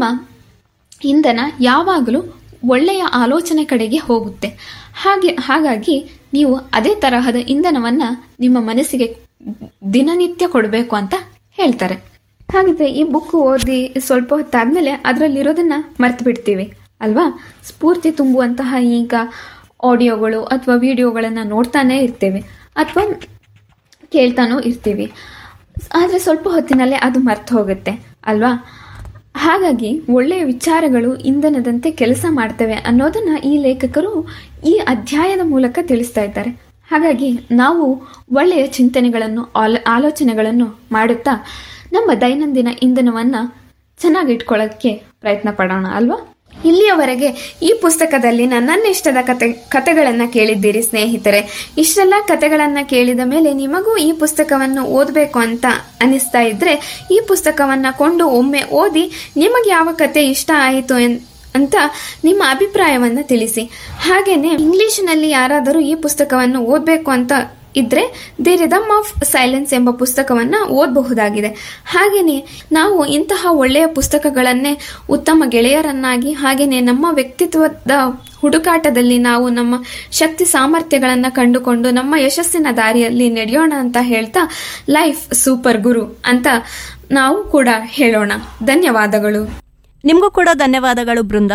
ಇಂಧನ ಯಾವಾಗಲೂ ಒಳ್ಳೆಯ ಆಲೋಚನೆ ಕಡೆಗೆ ಹೋಗುತ್ತೆ ಹಾಗೆ ಹಾಗಾಗಿ ನೀವು ಅದೇ ತರಹದ ಇಂಧನವನ್ನ ನಿಮ್ಮ ಮನಸ್ಸಿಗೆ ದಿನನಿತ್ಯ ಕೊಡಬೇಕು ಅಂತ ಹೇಳ್ತಾರೆ ಹಾಗಿದ್ರೆ ಈ ಬುಕ್ ಓದಿ ಸ್ವಲ್ಪ ಹೊತ್ತಾದ್ಮೇಲೆ ಅದರಲ್ಲಿರೋದನ್ನ ಮರ್ತು ಬಿಡ್ತೀವಿ ಅಲ್ವಾ ಸ್ಫೂರ್ತಿ ತುಂಬುವಂತಹ ಈಗ ಆಡಿಯೋಗಳು ಅಥವಾ ವಿಡಿಯೋಗಳನ್ನ ನೋಡ್ತಾನೆ ಇರ್ತೇವೆ ಅಥವಾ ಕೇಳ್ತಾನೂ ಇರ್ತೀವಿ ಆದರೆ ಸ್ವಲ್ಪ ಹೊತ್ತಿನಲ್ಲೇ ಅದು ಮರ್ತು ಹೋಗುತ್ತೆ ಅಲ್ವಾ ಹಾಗಾಗಿ ಒಳ್ಳೆಯ ವಿಚಾರಗಳು ಇಂಧನದಂತೆ ಕೆಲಸ ಮಾಡ್ತವೆ ಅನ್ನೋದನ್ನ ಈ ಲೇಖಕರು ಈ ಅಧ್ಯಾಯದ ಮೂಲಕ ತಿಳಿಸ್ತಾ ಇದ್ದಾರೆ ಹಾಗಾಗಿ ನಾವು ಒಳ್ಳೆಯ ಚಿಂತನೆಗಳನ್ನು ಆಲ ಆಲೋಚನೆಗಳನ್ನು ಮಾಡುತ್ತಾ ನಮ್ಮ ದೈನಂದಿನ ಇಂಧನವನ್ನ ಚೆನ್ನಾಗಿ ಇಟ್ಕೊಳ್ಳೋಕ್ಕೆ ಪ್ರಯತ್ನ ಪಡೋಣ ಅಲ್ವಾ ಇಲ್ಲಿಯವರೆಗೆ ಈ ಪುಸ್ತಕದಲ್ಲಿ ನನ್ನ ಇಷ್ಟದ ಕತೆ ಕತೆಗಳನ್ನ ಕೇಳಿದ್ದೀರಿ ಸ್ನೇಹಿತರೆ ಇಷ್ಟೆಲ್ಲ ಕತೆಗಳನ್ನ ಕೇಳಿದ ಮೇಲೆ ನಿಮಗೂ ಈ ಪುಸ್ತಕವನ್ನು ಓದಬೇಕು ಅಂತ ಅನಿಸ್ತಾ ಇದ್ರೆ ಈ ಪುಸ್ತಕವನ್ನ ಕೊಂಡು ಒಮ್ಮೆ ಓದಿ ನಿಮಗೆ ಯಾವ ಕತೆ ಇಷ್ಟ ಆಯಿತು ಎನ್- ಅಂತ ನಿಮ್ಮ ಅಭಿಪ್ರಾಯವನ್ನ ತಿಳಿಸಿ ಹಾಗೇನೆ ಇಂಗ್ಲಿಷ್ನಲ್ಲಿ ಯಾರಾದರೂ ಈ ಪುಸ್ತಕವನ್ನು ಓದಬೇಕು ಅಂತ ಇದ್ರೆ ದಿ ರಿದಮ್ ಆಫ್ ಸೈಲೆನ್ಸ್ ಎಂಬ ಪುಸ್ತಕವನ್ನ ಓದಬಹುದಾಗಿದೆ ಹಾಗೇನೆ ನಾವು ಇಂತಹ ಒಳ್ಳೆಯ ಪುಸ್ತಕಗಳನ್ನೇ ಉತ್ತಮ ಗೆಳೆಯರನ್ನಾಗಿ ಹಾಗೇನೆ ನಮ್ಮ ವ್ಯಕ್ತಿತ್ವದ ಹುಡುಕಾಟದಲ್ಲಿ ನಾವು ನಮ್ಮ ಶಕ್ತಿ ಸಾಮರ್ಥ್ಯಗಳನ್ನ ಕಂಡುಕೊಂಡು ನಮ್ಮ ಯಶಸ್ಸಿನ ದಾರಿಯಲ್ಲಿ ನಡೆಯೋಣ ಅಂತ ಹೇಳ್ತಾ ಲೈಫ್ ಸೂಪರ್ ಗುರು ಅಂತ ನಾವು ಕೂಡ ಹೇಳೋಣ ಧನ್ಯವಾದಗಳು ನಿಮಗೂ ಕೂಡ ಧನ್ಯವಾದಗಳು ಬೃಂದ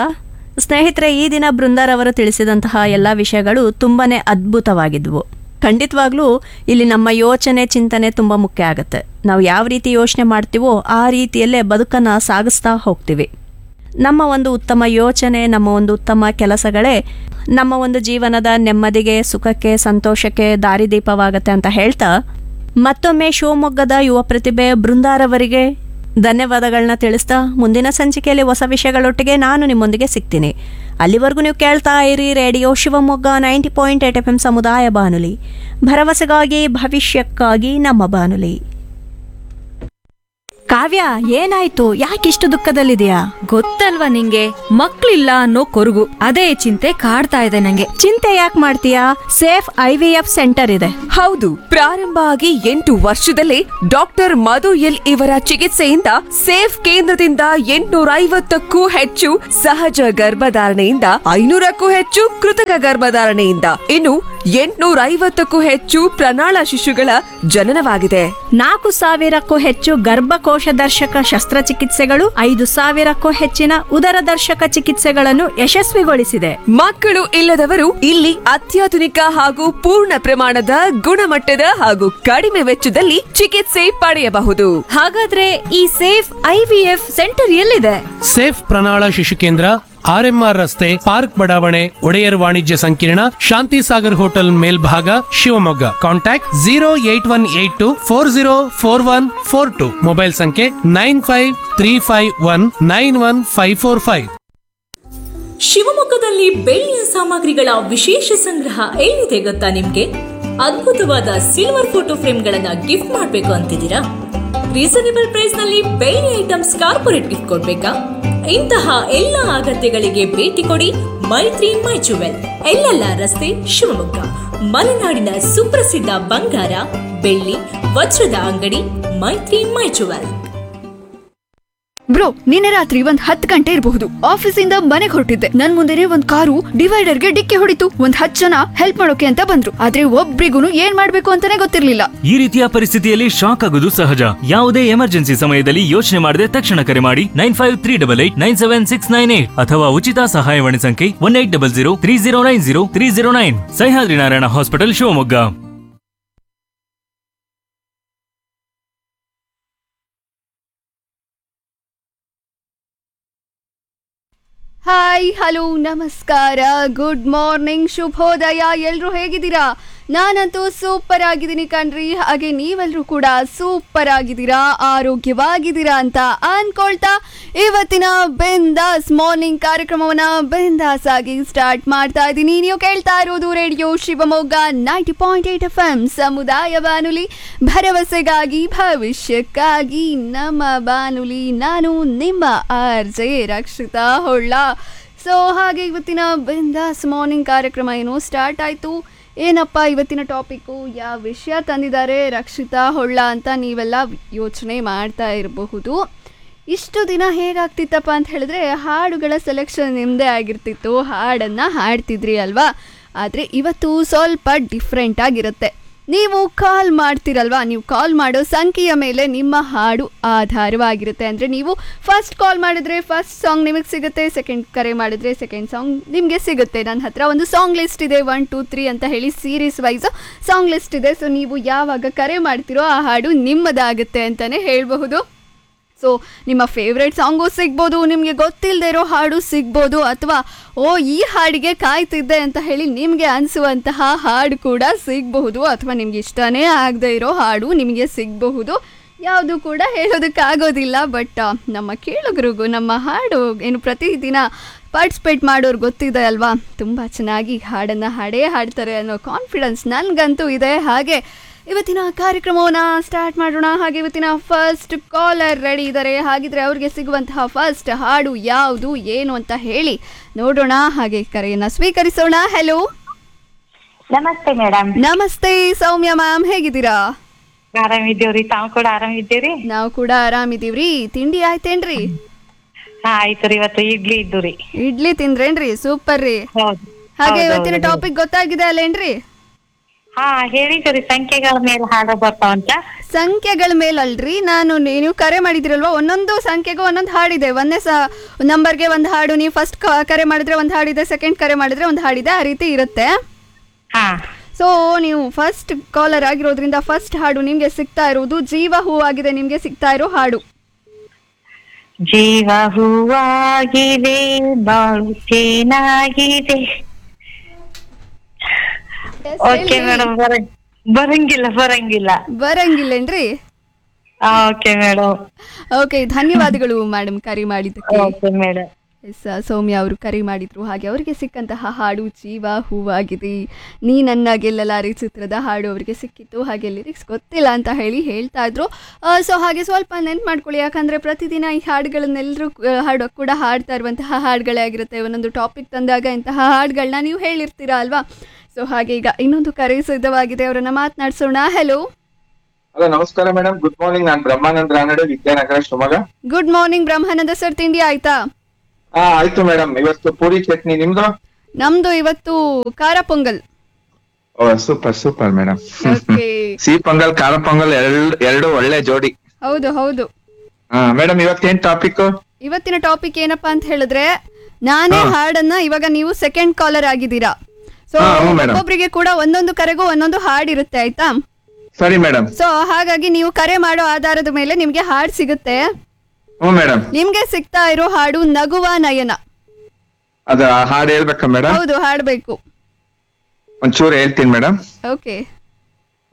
ಸ್ನೇಹಿತರೆ ಈ ದಿನ ಬೃಂದಾರವರು ತಿಳಿಸಿದಂತಹ ಎಲ್ಲ ವಿಷಯಗಳು ತುಂಬಾನೇ ಅದ್ಭುತವಾಗಿದ್ವು ಖಂಡಿತವಾಗ್ಲೂ ಇಲ್ಲಿ ನಮ್ಮ ಯೋಚನೆ ಚಿಂತನೆ ತುಂಬ ಮುಖ್ಯ ಆಗುತ್ತೆ ನಾವು ಯಾವ ರೀತಿ ಯೋಚನೆ ಮಾಡ್ತೀವೋ ಆ ರೀತಿಯಲ್ಲೇ ಬದುಕನ್ನು ಸಾಗಿಸ್ತಾ ಹೋಗ್ತೀವಿ ನಮ್ಮ ಒಂದು ಉತ್ತಮ ಯೋಚನೆ ನಮ್ಮ ಒಂದು ಉತ್ತಮ ಕೆಲಸಗಳೇ ನಮ್ಮ ಒಂದು ಜೀವನದ ನೆಮ್ಮದಿಗೆ ಸುಖಕ್ಕೆ ಸಂತೋಷಕ್ಕೆ ದಾರಿದೀಪವಾಗತ್ತೆ ಅಂತ ಹೇಳ್ತಾ ಮತ್ತೊಮ್ಮೆ ಶಿವಮೊಗ್ಗದ ಯುವ ಪ್ರತಿಭೆ ಬೃಂದಾರವರಿಗೆ ಧನ್ಯವಾದಗಳನ್ನ ತಿಳಿಸ್ತಾ ಮುಂದಿನ ಸಂಚಿಕೆಯಲ್ಲಿ ಹೊಸ ವಿಷಯಗಳೊಟ್ಟಿಗೆ ನಾನು ನಿಮ್ಮೊಂದಿಗೆ ಸಿಗ್ತೀನಿ ಅಲ್ಲಿವರೆಗೂ ನೀವು ಕೇಳ್ತಾ ಇರಿ radio Shivamogga ninety point eight F M ಸಮುದಾಯ ಬಾನುಲಿ ಭರವಸೆಗಾಗಿ ಭವಿಷ್ಯಕ್ಕಾಗಿ ನಮ್ಮ ಬಾನುಲಿ ಕಾವ್ಯ ಏನಾಯ್ತು ಯಾಕಿಷ್ಟು ದುಃಖದಲ್ಲಿದೆಯಾ ಗೊತ್ತಲ್ವಾ ನಿಂಗೆ ಮಕ್ಳಿಲ್ಲ ಅನ್ನೋ ಕೊರಗು ಅದೇ ಚಿಂತೆ ಕಾಡ್ತಾ ಇದೆ ನಂಗೆ ಚಿಂತೆ ಯಾಕೆ ಮಾಡ್ತೀಯಾ safe I V F centre ಇದೆ ಹೌದು ಪ್ರಾರಂಭ ಆಗಿ ಎಂಟು ವರ್ಷದಲ್ಲೇ ಡಾಕ್ಟರ್ ಮಧು ಎಲ್ ಇವರ ಚಿಕಿತ್ಸೆಯಿಂದ ಸೇಫ್ ಕೇಂದ್ರದಿಂದ ಎಂಟುನೂರ ಐವತ್ತಕ್ಕೂ ಹೆಚ್ಚು ಸಹಜ ಗರ್ಭಧಾರಣೆಯಿಂದ ಐನೂರಕ್ಕೂ ಹೆಚ್ಚು ಕೃತಕ ಗರ್ಭಧಾರಣೆಯಿಂದ ಇನ್ನು ಎಂಟುನೂರ ಐವತ್ತಕ್ಕೂ ಹೆಚ್ಚು ಪ್ರಣಾಳ ಶಿಶುಗಳ ಜನನವಾಗಿದೆ ನಾಲ್ಕು ಸಾವಿರಕ್ಕೂ ಹೆಚ್ಚು ಗರ್ಭಕೋಶ ದರ್ಶಕ ಶಸ್ತ್ರಚಿಕಿತ್ಸೆಗಳು ಐದು ಸಾವಿರಕ್ಕೂ ಹೆಚ್ಚಿನ ಉದರ ದರ್ಶಕ ಚಿಕಿತ್ಸೆಗಳನ್ನು ಯಶಸ್ವಿಗೊಳಿಸಿದೆ ಮಕ್ಕಳು ಇಲ್ಲದವರು ಇಲ್ಲಿ ಅತ್ಯಾಧುನಿಕ ಹಾಗೂ ಪೂರ್ಣ ಪ್ರಮಾಣದ ಗುಣಮಟ್ಟದ ಹಾಗೂ ಕಡಿಮೆ ವೆಚ್ಚದಲ್ಲಿ ಚಿಕಿತ್ಸೆ ಪಡೆಯಬಹುದು ಹಾಗಾದ್ರೆ ಈ ಸೇಫ್ ಐವಿಎಫ್ ಸೆಂಟರ್ ಎಲ್ಲಿದೆ ಸೇಫ್ ಪ್ರಣಾಳ ಶಿಶು ಕೇಂದ್ರ ಆರ್ಎಂಆರ್ ರಸ್ತೆ ಪಾರ್ಕ್ ಬಡಾವಣೆ ಒಡೆಯರ್ ವಾಣಿಜ್ಯ ಸಂಕೀರ್ಣ ಶಾಂತಿ ಸಾಗರ್ ಹೋಟೆಲ್ ಮೇಲ್ಭಾಗ Shivamogga contact zero eight one eight two four zero four one four two mobile ಸಂಖ್ಯೆ nine five three five one nine one five four five ಶಿವಮೊಗ್ಗದಲ್ಲಿ ಬೆಳ್ಳಿಯ ಸಾಮಗ್ರಿಗಳ ವಿಶೇಷ ಸಂಗ್ರಹ ಎಲ್ಲಿದೆ ಗೊತ್ತಾ ನಿಮ್ಗೆ ಅದ್ಭುತವಾದ ಸಿಲ್ವರ್ ಫೋಟೋ ಫ್ರೇಮ್ಗಳನ್ನ ಗಿಫ್ಟ್ ಮಾಡಬೇಕು ಅಂತಿದ್ದೀರಾ ರೀಸನೇಬಲ್ ಪ್ರೈಸ್ ನಲ್ಲಿ ಬೆಳ್ಳಿ ಐಟಮ್ಸ್ ಕಾರ್ಪೊರೇಟ್ ಗಿಫ್ಟ್ ಕೊಡ್ಬೇಕಾ ಇಂತಹ ಎಲ್ಲ ಅಗತ್ಯಗಳಿಗೆ ಭೇಟಿ ಕೊಡಿ ಮೈತ್ರಿ ಮೈ ಜುವೆಲ್ ಎಲ್ಲೆಲ್ಲ ರಸ್ತೆ ಶಿವಮೊಗ್ಗ ಮಲೆನಾಡಿನ ಸುಪ್ರಸಿದ್ಧ ಬಂಗಾರ ಬೆಳ್ಳಿ ವಜ್ರದ ಅಂಗಡಿ ಮೈತ್ರಿ ಮೈ ಜುವೆಲ್ ಬ್ರೋ ನಿನ್ನೆ ರಾತ್ರಿ ಒಂದ್ ಹತ್ತು ಗಂಟೆ ಇರಬಹುದು ಆಫೀಸಿಂದ ಮನೆಗೆ ಹೊರಟಿದ್ದೆ ನನ್ ಮುಂದೆನೆ ಒಂದ್ ಕಾರು ಡಿವೈಡರ್ಗೆ ಡಿಕ್ಕಿ ಹೊಡಿತು ಒಂದ್ ಹತ್ತು ಜನ ಹೆಲ್ಪ್ ಮಾಡೋಕೆ ಅಂತ ಬಂದ್ರು ಆದ್ರೆ ಒಬ್ರಿಗೂ ಏನ್ ಮಾಡ್ಬೇಕು ಅಂತಾನೆ ಗೊತ್ತಿರ್ಲಿಲ್ಲ ಈ ರೀತಿಯ ಪರಿಸ್ಥಿತಿಯಲ್ಲಿ ಶಾಕ್ ಆಗೋದು ಸಹಜ ಯಾವುದೇ ಎಮರ್ಜೆನ್ಸಿ ಸಮಯದಲ್ಲಿ ಯೋಚನೆ ಮಾಡದೆ ತಕ್ಷಣ ಕರೆ ಮಾಡಿ nine five three double eight nine seven six nine eight ಅಥವಾ ಉಚಿತ ಸಹಾಯವಾಣಿ ಸಂಖ್ಯೆ one eight double zero three zero nine zero three zero nine Sahyadri Narayana hospital Shivamogga hi hello ನಮಸ್ಕಾರ ಗುಡ್ ಮಾರ್ನಿಂಗ್ ಶುಭೋದಯ ಎಲ್ರು ಹೇಗಿದ್ದೀರಾ ನಾನಂತೂ ಸೂಪರ್ ಆಗಿದ್ದೀನಿ ಕಣ್ರಿ ಹಾಗೆ ನೀವೆಲ್ಲರೂ ಕೂಡ ಸೂಪರ್ ಆಗಿದ್ದೀರಾ ಆರೋಗ್ಯವಾಗಿದ್ದೀರಾ ಅಂತ ಅನ್ಕೊಳ್ತಾ ಇವತ್ತಿನ ಬೆಂದಾಸ್ ಮಾರ್ನಿಂಗ್ ಕಾರ್ಯಕ್ರಮವನ್ನ ಬೆಂದಾಸ್ ಆಗಿ ಸ್ಟಾರ್ಟ್ ಮಾಡ್ತಾ ಇದ್ದೀನಿ ನೀವು ಕೇಳ್ತಾ ಇರೋದು radio Shivamogga ninety point eight F M ಸಮುದಾಯ ಬಾನುಲಿ ಭರವಸೆಗಾಗಿ ಭವಿಷ್ಯಕ್ಕಾಗಿ ನಮ್ಮ ಬಾನುಲಿ ನಾನು ನಿಮ್ಮ R J Rakshitha Holla so ಹಾಗೆ ಇವತ್ತಿನ ಬಿಂದಾಸ್ ಮಾರ್ನಿಂಗ್ ಕಾರ್ಯಕ್ರಮ ಏನು ಸ್ಟಾರ್ಟ್ ಆಯಿತು ಏನಪ್ಪ ಇವತ್ತಿನ ಟಾಪಿಕ್ಕು ಯಾವ ವಿಷಯ ತಂದಿದ್ದಾರೆ ರಕ್ಷಿತಾ ಹೊಳ್ಳ ಅಂತ ನೀವೆಲ್ಲ ಯೋಚನೆ ಮಾಡ್ತಾ ಇರಬಹುದು ಇಷ್ಟು ದಿನ ಹೇಗಾಗ್ತಿತ್ತಪ್ಪ ಅಂತ ಹೇಳಿದ್ರೆ ಹಾಡುಗಳ ಸೆಲೆಕ್ಷನ್ ನಿಮ್ಮದೇ ಆಗಿರ್ತಿತ್ತು ಹಾಡನ್ನು ಹಾಡ್ತಿದ್ರಿ ಅಲ್ವಾ ಆದರೆ ಇವತ್ತು ಸ್ವಲ್ಪ ಡಿಫ್ರೆಂಟ್ ಆಗಿರುತ್ತೆ ನೀವು ಕಾಲ್ ಮಾಡ್ತಿರಲ್ವಾ ನೀವು ಕಾಲ್ ಮಾಡೋ ಸಂಖ್ಯೆಯ ಮೇಲೆ ನಿಮ್ಮ ಹಾಡು ಆಧಾರವಾಗಿರುತ್ತೆ ಅಂದರೆ ನೀವು ಫಸ್ಟ್ ಕಾಲ್ ಮಾಡಿದ್ರೆ ಫಸ್ಟ್ ಸಾಂಗ್ ನಿಮಗೆ ಸಿಗುತ್ತೆ ಸೆಕೆಂಡ್ ಕರೆ ಮಾಡಿದ್ರೆ ಸೆಕೆಂಡ್ ಸಾಂಗ್ ನಿಮಗೆ ಸಿಗುತ್ತೆ ನನ್ನ ಹತ್ರ ಒಂದು ಸಾಂಗ್ ಲಿಸ್ಟ್ ಇದೆ ಒನ್ ಟೂ ತ್ರೀ ಅಂತ ಹೇಳಿ ಸೀರೀಸ್ ವೈಸ್ ಸಾಂಗ್ ಲಿಸ್ಟ್ ಇದೆ ಸೊ ನೀವು ಯಾವಾಗ ಕರೆ ಮಾಡ್ತಿರೋ ಆ ಹಾಡು ನಿಮ್ಮದಾಗುತ್ತೆ ಅಂತಲೇ ಹೇಳಬಹುದು ಸೊ ನಿಮ್ಮ ಫೇವ್ರೆಟ್ ಸಾಂಗು ಸಿಗ್ಬೋದು ನಿಮಗೆ ಗೊತ್ತಿಲ್ಲದೆ ಇರೋ ಹಾಡು ಸಿಗ್ಬೋದು ಅಥವಾ ಓ ಈ ಹಾಡಿಗೆ ಕಾಯ್ತಿದ್ದೆ ಅಂತ ಹೇಳಿ ನಿಮಗೆ ಅನಿಸುವಂತಹ ಹಾಡು ಕೂಡ ಸಿಗಬಹುದು ಅಥವಾ ನಿಮ್ಗೆ ಇಷ್ಟನೇ ಆಗದೆ ಇರೋ ಹಾಡು ನಿಮಗೆ ಸಿಗಬಹುದು ಯಾವುದು ಕೂಡ ಹೇಳೋದಕ್ಕಾಗೋದಿಲ್ಲ ಬಟ್ ನಮ್ಮ ಕೇಳುಗರಿಗೂ ನಮ್ಮ ಹಾಡು ಏನು ಪ್ರತಿದಿನ ಪಾರ್ಟಿಸಿಪೇಟ್ ಮಾಡೋರು ಗೊತ್ತಿದೆ ಅಲ್ವಾ ತುಂಬ ಚೆನ್ನಾಗಿ ಹಾಡನ್ನು ಹಾಡೇ ಹಾಡ್ತಾರೆ ಅನ್ನೋ ಕಾನ್ಫಿಡೆನ್ಸ್ ನನಗಂತೂ ಇದೆ ಹಾಗೆ ಇವತ್ತಿನ ಕಾರ್ಯಕ್ರಮವನ್ನು ಸ್ಟಾರ್ಟ್ ಮಾಡೋಣ ಹಾಗೆ ಇವತ್ತಿನ ಫಸ್ಟ್ ಕಾಲರ್ ರೆಡಿ ಇದ್ದಾರೆ ಹಾಗಿದ್ರೆ ಅವ್ರಿಗೆ ಸಿಗುವಂತಹ ಫಸ್ಟ್ ಹಾಡು ಯಾವುದು ಏನು ಅಂತ ಹೇಳಿ ನೋಡೋಣ ಹಾಗೆ ಕರೆಯನ್ನು ಸ್ವೀಕರಿಸೋಣ ಹೆಲೋ ನಮಸ್ತೆ ಮೇಡಮ್ ನಮಸ್ತೆ ಸೌಮ್ಯ ಮ್ಯಾಮ್ ಹೇಗಿದ್ದೀರಾ ಆರಾಮಿದ್ದೀವ್ರಿ ತಾವು ಕೂಡ ಆರಾಮಿದ್ದೀರಿ ನಾವು ಕೂಡ ಆರಾಮಿದೀವ್ರಿ ತಿಂಡಿ ಆಯ್ತೇನ್ರಿ ಹಾ ಆಯ್ತು ರೀ ಇವತ್ತು ಇಡ್ಲಿ ಇದ್ದು ರೀ ಇಡ್ಲಿ ತಿಂದ್ರೇನ್ರಿ ಸೂಪರ್ ರೀ ಹೌದು ಹಾಗೆ ಹೌದು, ಇವತ್ತಿನ ಹೌದು. ಟಾಪಿಕ್ ಗೊತ್ತಾಗಿದೆ ಅಲ್ಲೇನ್ರಿ ಹಾ ಹೇಳಿದ್ರಿ ಸಂಖ್ಯೆಗಳ ಮೇಲೆ ಹಾಡು ಬರ್ತಾವಂತ ಸಂಖ್ಯೆಗಳ ಮೇಲಲ್ರಿ ನಾನು ನೀ- ನೀವು ಕರೆ ಮಾಡಿದಿರಲ್ವಾ ಒಂದೊಂದು ಸಂಖ್ಯೆಗೂ ಒಂದೊಂದು ಹಾಡಿದೆ ಒಂದೇ ಸ ನಂಬರ್ಗೆ ಒಂದು ಹಾಡು ನೀವು ಫಸ್ಟ್ ಕರೆ ಮಾಡಿದ್ರೆ ಒಂದು ಹಾಡಿದೆ ಸೆಕೆಂಡ್ ಕರೆ ಮಾಡಿದ್ರೆ ಒಂದು ಹಾಡಿದೆ ಆ ರೀತಿ ಇರುತ್ತೆ ಹಾ ಸೊ ನೀವು ಫಸ್ಟ್ ಕಾಲರ್ ಆಗಿರೋದ್ರಿಂದ ಫಸ್ಟ್ ಹಾಡು ನಿಮಗೆ ಸಿಗ್ತಾ ಇರುವುದು ಜೀವ ಹೂವಾಗಿದೆ ನಿಮಗೆ ಸಿಗ್ತಾ ಇರೋ ಹಾಡು ಜೀವ ಹೂವಾಗಿದೆ ಬಾಳು ಚೆನ್ನಾಗಿದೆ ಓಕೆ ಮೇಡಮ್ ಬರ ಬರಂಗಿಲ್ಲ ಬರಂಗಿಲ್ಲ ಬರಂಗಿಲ್ಲೇನ್ರಿ ಓಕೆ ಮೇಡಮ್ ಓಕೆ ಧನ್ಯವಾದಗಳು ಮೇಡಮ್ ಕರೆ ಮಾಡಿದ್ದಕ್ಕೆ ಓಕೆ ಮೇಡಮ್ ಎಸ್ ಸೌಮ್ಯ ಅವರು ಕರೆ ಮಾಡಿದ್ರು ಹಾಗೆ ಅವರಿಗೆ ಸಿಕ್ಕಂತಹ ಹಾಡು ಜೀವ ಹೂವಾಗಿದೆ ನೀ ನನ್ನ ಗೆಲ್ಲಲಾರಿ ಚಿತ್ರದ ಹಾಡು ಅವರಿಗೆ ಸಿಕ್ಕಿತ್ತು ಹಾಗೆ ಲಿರಿಕ್ಸ್ ಗೊತ್ತಿಲ್ಲ ಅಂತ ಹೇಳಿ ಹೇಳ್ತಾ ಇದ್ರು ಸೊ ಹಾಗೆ ಸ್ವಲ್ಪ ನೆನ್ಪು ಮಾಡ್ಕೊಳ್ಳಿ ಯಾಕಂದರೆ ಪ್ರತಿದಿನ ಈ ಹಾಡುಗಳನ್ನೆಲ್ಲರೂ ಹಾಡು ಕೂಡ ಹಾಡ್ತಾ ಇರುವಂತಹ ಹಾಡುಗಳೇ ಆಗಿರುತ್ತೆ ಒಂದೊಂದು ಟಾಪಿಕ್ ತಂದಾಗ ಇಂತಹ ಹಾಡುಗಳನ್ನ ನೀವು ಹೇಳಿರ್ತೀರಾ ಅಲ್ವಾ ಸೊ ಹಾಗೆ ಈಗ ಇನ್ನೊಂದು ಕರೆ ಸಿದ್ಧವಾಗಿದೆ ಅವರನ್ನ ಮಾತನಾಡ್ಸೋಣ ಹೆಲೋ ಹಲೋ ನಮಸ್ಕಾರ ಮೇಡಮ್ ಗುಡ್ ಮಾರ್ನಿಂಗ್ ನಾನು Brahmanand Ranade Vidyanagar Shivamogga good morning Brahmananda sir ತಿಂಡಿ ಆಯ್ತಾ ಹಾ ಆಯ್ತು ಮೇಡಮ್ ಇವತ್ತು ಪೂರಿ ಚಟ್ನಿ ನಿಮ್ದು ನಮ್ದು ಇವತ್ತು ಖಾರ ಪೊಂಗಲ್ ಓ ಸೂಪರ್ ಸೂಪರ್ ಮೇಡಮ್ ಓಕೆ ಸಿಹಿ ಪೊಂಗಲ್ ಖಾರ ಪೊಂಗಲ್ ಎರಡು ಎರಡು ಒಳ್ಳೆ ಜೋಡಿ ಹೌದು ಹೌದು ಹಾ ಮೇಡಮ್ ಇವತ್ತೇನ್ ಟಾಪಿಕ್ ಇವತ್ತಿನ ಟಾಪಿಕ್ ಏನಪ್ಪಾ ಅಂತ ಹೇಳಿದ್ರೆ ನಾನೇ ಹಾಡನ್ನ ಇವಾಗ ನೀವು ಸೆಕೆಂಡ್ ಕಾಲರ್ ಆಗಿದ್ದೀರಾ ಸೊ ಹಾ, ಹ್ಞೂ madam. ಒಬ್ಬೊಬ್ರಿಗೆ ಕೂಡ ಒಂದೊಂದು ಕರೆಗೂ ಒಂದೊಂದು ಹಾಡ್ ಇರುತ್ತೆ ಆಯ್ತಾ ಸರಿ ಮೇಡಮ್ ಸೊ ಹಾಗಾಗಿ ನೀವು ಕರೆ ಮಾಡೋ ಆಧಾರದ ಮೇಲೆ ನಿಮ್ಗೆ ಹಾಡ್ ಸಿಗುತ್ತೆ ಹ್ಞೂ ಮೇಡಮ್ ನಿಮ್ಗೆ ಸಿಗ್ತಾ ಇರೋ ಹಾಡು ನಗುವ ನಯನ ಅದ ಹಾಡು ಹೇಳ್ಬೇಕಾ ಮೇಡಮ್ ಹೌದು ಹಾಡ್ಬೇಕು ಒಂಚೂರು ಹೇಳ್ತೀನಿ ಮೇಡಮ್ ಓಕೆ